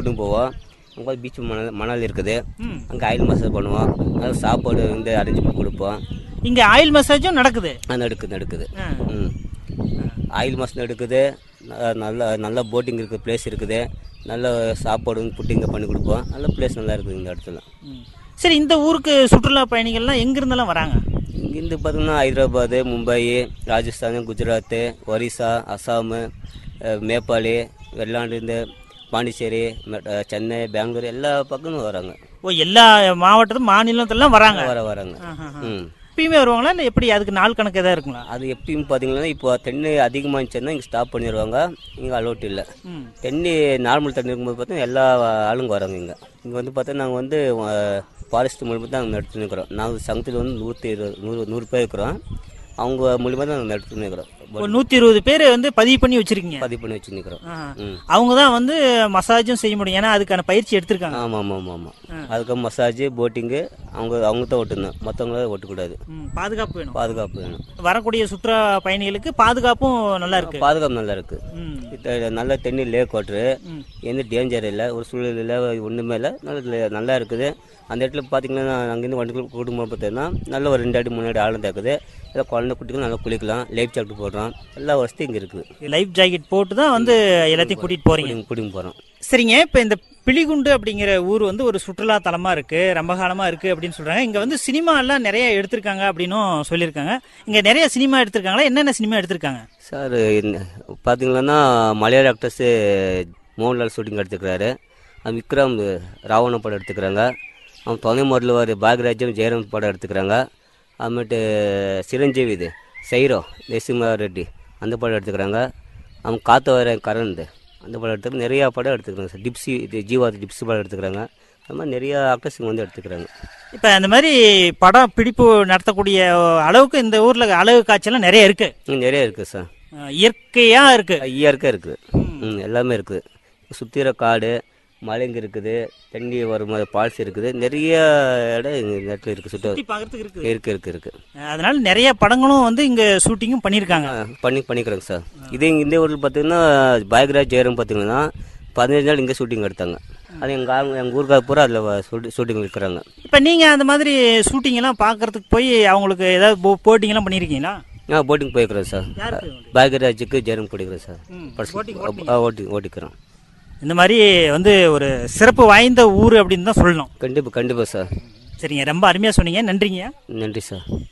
கூட்டின்னு போவோம் அங்கே பீச் மணல் மணல் இருக்குது ம். அங்கே ஆயில் மசாஜ் பண்ணுவோம் அது சாப்பாடு வந்து அரேஞ்ச் பண்ணி கொடுப்போம் இங்க ஆயில் மசாஜும் நடக்குது அது நடக்குது நடக்குது ஆ. ம் ஆயில் மசாஜ் நடக்குது ந- நல்ல நல்ல போட்டிங் இருக்குது பிளேஸ் இருக்குது நல்ல சாப்பாடு வந்து புட்டிங்க பண்ணி கொடுப்போம் நல்ல பிளேஸ் நல்லா இருக்குது இந்த இடத்துல ம். சரி இந்த ஊருக்கு சுற்றுலா பயணிகள்லாம் எங்க இருந்தெல்லாம் வராங்க இங்கேருந்து பார்த்தீங்கன்னா ஹைதராபாத் மும்பை ராஜஸ்தான் குஜராத் ஒரிசா அசாமு அஹ், நேபாளி வெள்ளாண்டு இந்த பாண்டிச்சேரி மெ- அஹ், சென்னை பெங்களூர் எல்லா பக்கமும் வராங்க ஓ எல்லா மாவட்டத்து மாநிலத்திலாம் வராங்க வர வராங்க ஆஹா. ம் எப்பயுமே வருவாங்களா இல்லை எப்படி அதுக்கு நாள் கணக்கு எதாவது இருக்குங்களா அது எப்பயும் பார்த்தீங்கன்னா இப்போ தென்னை அதிகமாக இருந்துச்சுன்னா இங்கே ஸ்டாப் பண்ணிடுவாங்க இங்கே அலோட் இல்லை ம் தென்னி நார்மல் தண்ணி இருக்கும்போது பார்த்தா எல்லா ஆளுங்க வராங்க இங்கே இங்கே வந்து பார்த்தா நாங்கள் வந்து ஃபாரஸ்ட் மூலியமாக தான் நாங்கள் நடத்தின்னு இருக்கிறோம் நாங்கள் சங்கத்தில் வந்து நூற்றி இருபது நூறு நூறு பேர் இருக்கிறோம் அவங்க மூலியமாக தான் நாங்கள் நடத்தின்னு இருக்கிறோம் ஒரு நூற்றி இருபது பேர் வந்து பதிவு பண்ணி வச்சிருக்கீங்க பதிவு பண்ணி வச்சுருக்கிறோம் ஆஹா. ம் அவங்க தான் வந்து மசாஜும் செய்ய முடியும் ஏன்னா அதுக்கான பயிற்சி எடுத்திருக்காங்க ஆமாம் ஆமாம் ஆமாம் ஆமாம் அதுக்கு மசாஜ் போட்டிங்கு அவங்க அவங்க தான் ஓட்டணும் மற்றவங்கள ஓட்டக்கூடாது ம், பாதுகாப்பு வேணும் பாதுகாப்பு வேணும் வரக்கூடிய சுற்றுலா பயணிகளுக்கு பாதுகாப்பும் நல்லா இருக்கு பாதுகாப்பு நல்லா இருக்குது ம் இது நல்ல தண்ணி லேக் வாட்ரு ம். எந்த டேஞ்சர் இல்லை ஒரு சூழ்நிலையில் ஒன்றுமே இல்லை நல்ல நல்லா இருக்குது அந்த இடத்துல பார்த்தீங்கன்னா அங்கேருந்து வண்டிகள் கூட்டும் பார்த்தீங்கன்னா நல்ல ஒரு ரெண்டு அடி மூணு அடி ஆழம் தேக்குது இல்லை குழந்தை குட்டிகள் நல்லா குளிக்கலாம் லைஃப் ஜாக்கெட் போடுறோம் எல்லா வசதியும் இங்கே இருக்குது லைஃப் ஜாக்கெட் போட்டு தான் வந்து எல்லாத்தையும் கூட்டிட்டு போறீங்க குடிங்க குடிங்க போகிறோம் சரிங்க இப்போ இந்த பிலிகுண்டு அப்படிங்கிற ஊர் வந்து ஒரு சுற்றுலா தலமா இருக்கு ரொம்ப காலமா இருக்கு அப்படின்னு சொல்றாங்க இங்க வந்து சினிமா எல்லாம் நிறைய எடுத்திருக்காங்க அப்படின்னும் சொல்லியிருக்காங்க இங்க நிறைய சினிமா எடுத்திருக்காங்களா என்னென்ன சினிமா எடுத்திருக்காங்க சார் பார்த்தீங்கன்னா மலையாள ஆக்டர்ஸு மோகன்லால் ஷூட்டிங் எடுத்துக்கிறாரு அது விக்ரம் ராவண படம் எடுத்துக்கிறாங்க அவன் துணை முதல்ல ஒரு பாக்யராஜும் ஜெயராம் படம் எடுத்துக்கிறாங்க அப்புறமேட்டு சிரஞ்சீவி இது சைரோ நரசிம்ம ரெட்டி அந்த படம் எடுத்துக்கிறாங்க அவன் காத்த வர கரண்ட் அந்த படம் எடுத்து நிறையா படம் எடுத்துக்கிறாங்க சார் டிப்ஸி இது ஜீவா டிப்ஸி படம் எடுத்துக்கிறாங்க அது மாதிரி நிறையா ஆக்டர்ஸ் இங்கே வந்து எடுத்துக்கிறாங்க இப்போ அந்த மாதிரி படம் பிடிப்பு நடத்தக்கூடிய அளவுக்கு இந்த ஊர்ல அழகு காட்சியெல்லாம் நிறைய இருக்கு இங்கே நிறைய இருக்குது சார் அஹ் இயற்கையா இருக்கு இயற்கை இருக்குது ம் எல்லாமே இருக்குது சுற்றிற காடு மலைங்க இருக்குது தண்ணி வரும் பால்ஸ் இருக்குது நிறைய இடம் இந்த இடத்துல இருக்குது சுற்ற சுத்தி பார்க்கறதுக்கு இருக்கு இருக்குது இருக்குது இருக்குது அதனால நிறைய படங்களும் வந்து இங்க ஷூட்டிங்கும் பண்ணியிருக்காங்க பண்ணி பண்ணிக்கிறேங்க சார் இதே இங்கே இந்த ஊரில் பார்த்தீங்கன்னா பாயகராஜ் ஜெயரம் பார்த்தீங்கன்னா பதினஞ்சு நாள் இங்கே ஷூட்டிங் எடுத்தாங்க அது எங்கள் ஆளுங்க எங்கள் ஊருக்காக பூரா அதில் ஷூட்டிங் இருக்கிறாங்க இப்போ நீங்க அந்த மாதிரி ஷூட்டிங் எல்லாம் பார்க்கறதுக்கு போய் அவங்களுக்கு ஏதாவது போட்டிங் எல்லாம் பண்ணியிருக்கீங்களா நான் போட்டிங் போய்க்கிறேன் சார் யாருக்கு பாயகராஜுக்கு ஜெயரம் பிடிக்கிறேன் சார் ம், படிச்சு ஓட்டி ஓட்டிக்கிறேன் இந்த மாதிரி வந்து ஒரு சிறப்பு வாய்ந்த ஊர் அப்படின்னு தான் சொல்லணும் கண்டிப்பாக கண்டிப்பாக சார் சரிங்க ரொம்ப அருமையாக சொன்னீங்க நன்றிங்க நன்றி சார்